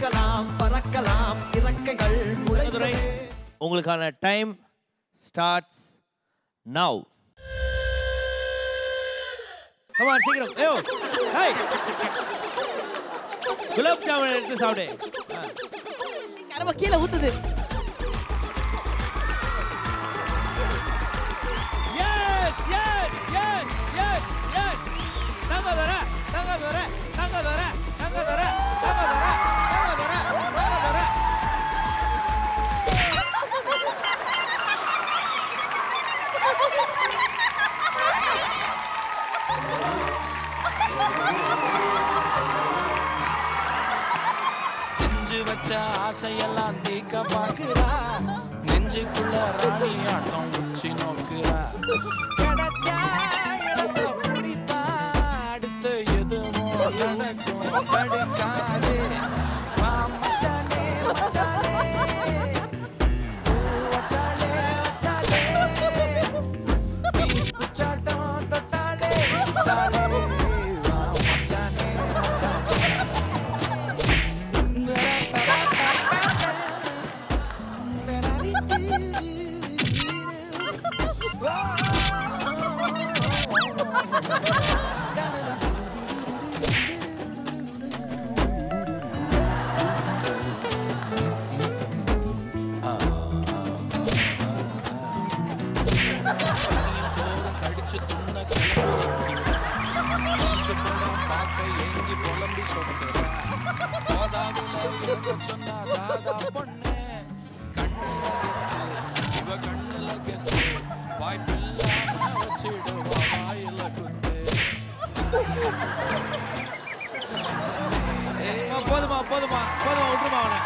சிரிக்கலாம் பறக்கலாம் இறக்கைகள் மதுரை உங்களுக்கான டைம் ஸ்டார்ட்ஸ் நவ் கமான் சீக்கிரம் ஏயோ ஹாய் குலாப் ஜாமுன் எடுத்து சாப்பிடு ஆ. கரவ கீழே ஊத்துது yes yes yes yes yes தங்க தர தங்க தர தங்க தர தங்க தர தங்க தர தங்க தர தங்க தர நெஞ்சு வச்ச ஆசையெல்லாம் தீக்க பாக்குறா நெஞ்சுக்குள்ள ராணி ஆட்டம் உச்சி நோக்குறா கிடைச்சா இடத்த பிடிப்பா அடுத்து எதுவும் நடக்கும் தடுக்காது வா மச்சானே மச்சானே பூ வச்சாலே வச்சாலே நீ குச்சாட்டம் தொட்டாலே சுத்தாலே வா மச்சானே மச்சானே சோறு கடிச்சு துண்ண பார்க்க ஏங்கி புலம்பி சொத்துற போதாதுல இருக்க சொன்னா ராதா பொண்ணு கண்ணுல கெத்து இவ கண்ணுல கெத்து வாய்ப்பில்லாம வச்சிடுவா வாயில குத்து அம்மா, போதுமா போதுமா போதுமா விட்டுருமா அவனை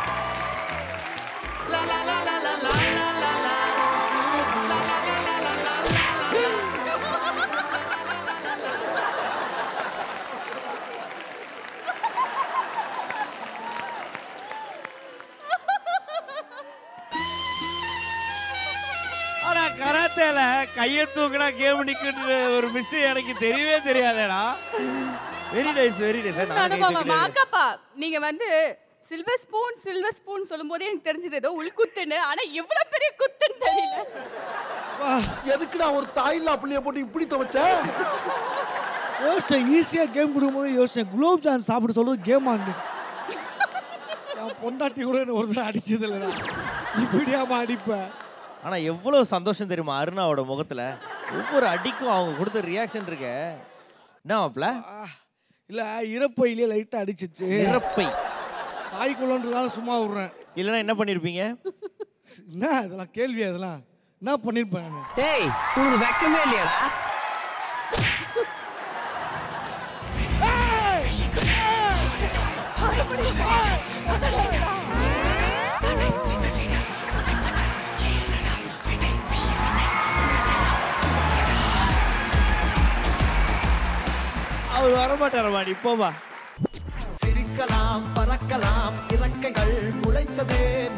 ஆனா கராத்தேல கையை தூக்குனா கேம் நிக்குன்ற ஒரு விஷயம் எனக்கு தெரியவே தெரியாதேடா வெரி நைஸ் வெரி நைஸ் அனுபவம் அக்கப்பா நீங்க வந்து சில்வர் ஸ்பூன் சில்வர் ஸ்பூன் சொல்லும்போதே எனக்கு தெரிஞ்சது ஏதோ உள்குத்துன்னு ஆனா இவ்வளவு பெரிய குத்துன்னு தெரியல எதுக்குடா ஒரு தாயில்லா புள்ளைய போட்டு இப்படி துவைச்ச யோசிச்சேன் ஈஸியாக கேம் கொடுக்கும்போது யோசிச்சேன் குலோப் ஜான் சாப்பிட சொல்லுவது கேம் ஆண்டு என் பொண்டாட்டி கூட என்ன ஒரு தடவை அடிச்சது இல்லைடா இப்படியாமா அடிப்பேன் ஆனா எவ்வளவு சந்தோஷம் தெரியுமா அருணாவோட முகத்துல ஒவ்வொரு அடிக்கும் அவங்க கொடுத்த ரியாக்ஷன் இருக்க என்ன மாப்ள இல்லை இறப்பையிலே லைட்டாக அடிச்சிச்சு இறப்பை தாய்க்குள்ளன்றதால சும்மா விட்றேன் இல்லைன்னா என்ன பண்ணிருப்பீங்க என்ன இதெல்லாம் கேள்வி அதெல்லாம் என்ன பண்ணியிருப்பேன் நான் டேய் உனக்கு வெக்கமே இல்லையாடா அவர் வரமாட்டாரமா நீ போமா சிரிக்கலாம் பறக்கலாம் இறக்கைகள் முளைத்ததே